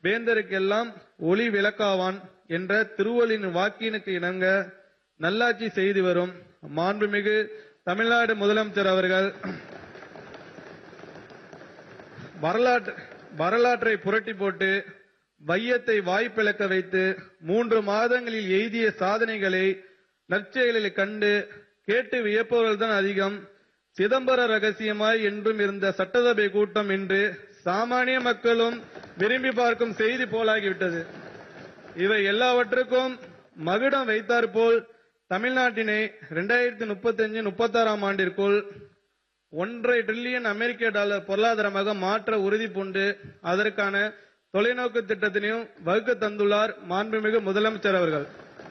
வேந்தருக்கெல்லாம் ஒளி விளக்காவான் என்ற திருவள்ளின் வாக்கினுக்கு இணங்க நல்லாட்சி செய்து வரும் மாண்புமிகு தமிழ்நாடு முதலமைச்சர் அவர்கள் வரலாற்று வரலாற்றை புரட்டி போட்டு வையத்தை வாய்ப்பிழக்க வைத்து மூன்று மாதங்களில் எய்திய சாதனைகளை நற்செயலில் கண்டு கேட்டு வியப்பவர்கள்தான் அதிகம் சிதம்பர ரகசியமாய் என்றும் இருந்த சட்டசபை கூட்டம் இன்று சாமானிய மக்களும் விரும்பி பார்க்கும் செய்தி போலாகிவிட்டது இவை எல்லாவற்றுக்கும் மகுடம் வைத்தாற்போல் தமிழ்நாட்டினை இரண்டாயிரத்தி முப்பத்தி அஞ்சு முப்பத்தாறாம் ஆண்டிற்குள் ஒன்றரை டிரில்லியன் அமெரிக்க டாலர் பொருளாதாரமாக மாற்ற உறுதி பூண்டு அதற்கான தொலைநோக்கு திட்டத்தினையும் வகுக்க தந்துள்ளார் மாண்புமிகு முதலமைச்சர் அவர்கள்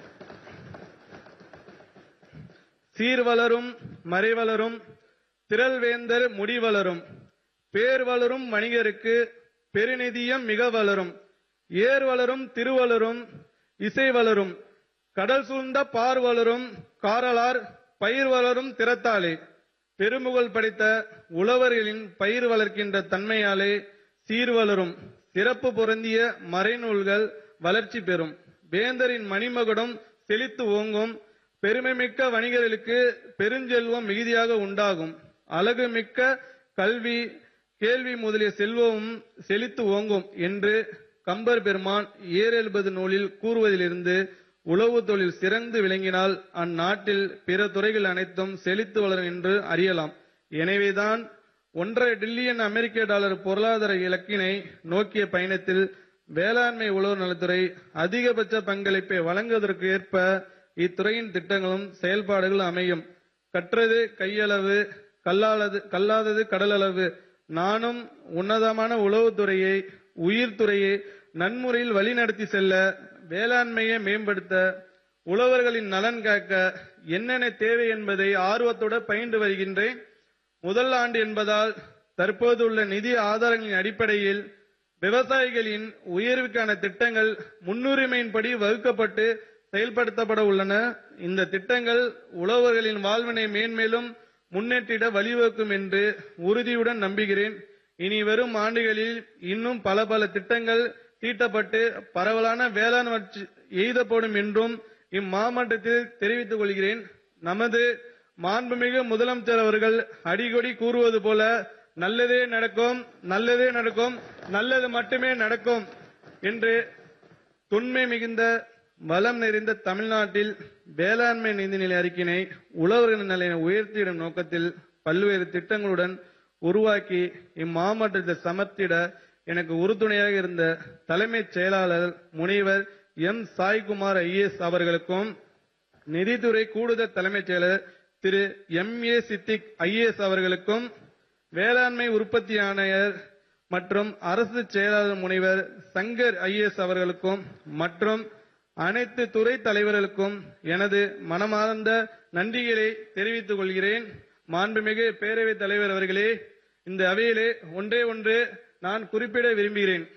சீர் வளரும் மறை வளரும் திரள் வேந்தர் முடி வளரும் பேர் வளரும் வணிகருக்கு பெருநிதியம் மிக வளரும் ஏர் வளரும் திருவளரும் இசை வளரும் கடல் சூழ்ந்த பார் வளரும் காரலார் பயிர் வளரும் திறத்தாலே பெருமுகழ் படைத்த உழவர்களின் பயிர் வளர்க்கின்ற தன்மையாலே சீர் வளரும் சிறப்பு பொருந்திய மறைநூல்கள் வளர்ச்சி பெறும் வேந்தரின் மணிமகுடம் செழித்து ஓங்கும் பெருமைமிக்க வணிகர்களுக்கு பெருஞ்செல்வம் மிகுதியாக உண்டாகும் அழகு மிக்க கல்வி கேள்வி முதலிய செல்வமும் செழித்து ஓங்கும் என்று கம்பர் பெருமான் ஏறெழுபது நூலில் கூறுவதிலிருந்து உழவு தொழில் சிறந்து விளங்கினால் அந்நாட்டில் பிற துறைகள் அனைத்தும் செழித்து வளரும் என்று அறியலாம் எனவேதான் ஒன்றரை டில்லியன் அமெரிக்க டாலர் பொருளாதார இலக்கினை நோக்கிய பயணத்தில் வேளாண்மை உழவு நலத்துறை அதிகபட்ச பங்களிப்பை வழங்குவதற்கு ஏற்ப இத்துறையின் திட்டங்களும் செயல்பாடுகளும் அமையும் கற்றது கையளவு கல்லாதது கல்லாதது கடலளவு நானும் உன்னதமான உளவுத்துறையை உயிர்த்துறையை நன்முறையில் வழிநடத்தி செல்ல வேளாண்மையை மேம்படுத்த உழவர்களின் நலன் காக்க என்னென்ன தேவை என்பதை ஆர்வத்தோடு பயின்று வருகின்றேன் முதல் ஆண்டு என்பதால் தற்போதுள்ள நிதி ஆதாரங்களின் அடிப்படையில் விவசாயிகளின் உயர்வுக்கான திட்டங்கள் முன்னுரிமையின்படி வகுக்கப்பட்டு செயல்படுத்தப்பட உள்ளன இந்த திட்டங்கள் உழவர்களின் வாழ்வினை மேன்மேலும் முன்னேற்றிட வழிவகுக்கும் என்று உறுதியுடன் நம்புகிறேன் இனி வரும் ஆண்டுகளில் இன்னும் பல பல திட்டங்கள் தீட்டப்பட்டு பரவலான வேளாண் வளர்ச்சி எய்தப்படும் என்றும் இம்மாமட்டத்தில் தெரிவித்துக் கொள்கிறேன் நமது மாண்புமிகு முதலமைச்சர் அவர்கள் அடிக்கடி கூறுவது போல நல்லதே நடக்கும் நல்லதே நடக்கும் நல்லது மட்டுமே நடக்கும் என்று தொன்மை மிகுந்த வளம் நிறைந்த தமிழ்நாட்டில் வேளாண்மை நிதிநிலை அறிக்கையினை உழவர்களின் நிலையை உயர்த்திடும் நோக்கத்தில் பல்வேறு திட்டங்களுடன் உருவாக்கி இம்மாவட்டத்தை சமர்த்திட எனக்கு உறுதுணையாக இருந்த தலைமைச் செயலாளர் முனைவர் எம் சாய்குமார் ஐஏஎஸ் அவர்களுக்கும் நிதித்துறை கூடுதல் தலைமைச் செயலர் Thiru M A Siddique IAS அவர்களுக்கும் வேளாண்மை உற்பத்தி ஆணையர் மற்றும் அரசு செயலாளர் முனைவர் சங்கர் ஐஏஎஸ் அவர்களுக்கும் மற்றும் அனைத்து துறை தலைவர்களுக்கும் எனது மனமார்ந்த நன்றிகளை தெரிவித்துக் கொள்கிறேன் மாண்புமிகு பேரவைத் தலைவர் அவர்களே இந்த அவையிலே ஒன்றே ஒன்று நான் குறிப்பிட விரும்புகிறேன்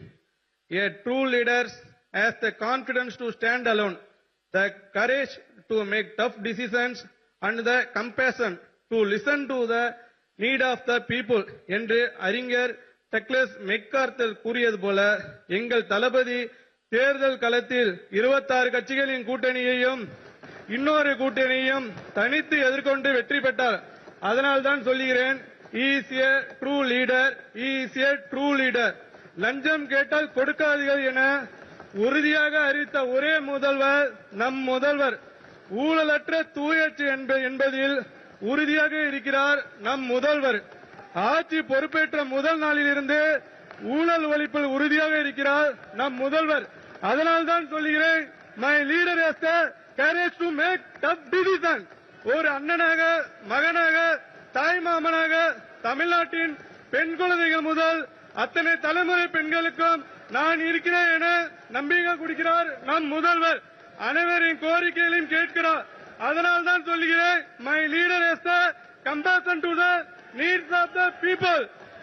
A true leaders has the confidence to stand alone, the courage to make tough decisions and the compassion to listen to the need of the people என்று அறிஞர் டக்ளஸ் மெக்கார்த்தர் கூறியது போல எங்கள் தளபதி தேர்தல் களத்தில் 26 கட்சிகளின் கூட்டணியையும் இன்னொரு கூட்டணியையும் தனித்து எதிர்கொண்டு வெற்றி பெற்றார் அதனால் தான் சொல்லுகிறேன் is a true leader is a true leader லஞ்சம் கேட்டால் கொடுக்காதீர்கள் என உறுதியாக அறிவித்த ஒரே முதல்வர் நம் முதல்வர் ஊழலற்ற தூயச்சு என்ப- என்பதில் உறுதியாக இருக்கிறார் நம் முதல்வர் ஆட்சி பொறுப்பேற்ற முதல் நாளிலிருந்து ஊழல் ஒழிப்பில் உறுதியாக இருக்கிறார் நம் முதல்வர் அதனால் தான் சொல்லுகிறேன் my leader has courage to make tough decision ஒரு அண்ணனாக மகனாக தாய் மாமனாக தமிழ்நாட்டின் பெண் குழந்தைகள் முதல் அத்தனை தலைமுறை பெண்களுக்கும் நான் இருக்கிறேன் என நம்பிக்கை கொடுக்கிறார் நம் முதல்வர் அனைவரின் கோரிக்கைகளையும் கேட்கிறார் அதனால் தான் சொல்லுகிறேன் my leader has the compassion to the needs of the people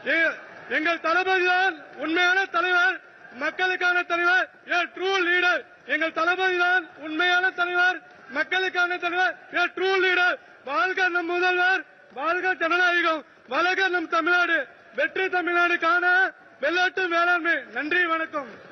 எங்கள் தளபதி தான் உண்மையான தலைவர் மக்களுக்கான தலைவர் ஏ ட்ரூ லீடர் எங்கள் தளபதி தான் உண்மையான தலைவர் மக்களுக்கான தலைவர் ஏ ட்ரூ லீடர் வாழ்க நம் முதல்வர் வாழ்க ஜனநாயகம் வளர்க நம் தமிழ்நாடு வெற்றி தமிழ்நாடு காண வெள்ளாட்டு வேளாண்மை நன்றி வணக்கம்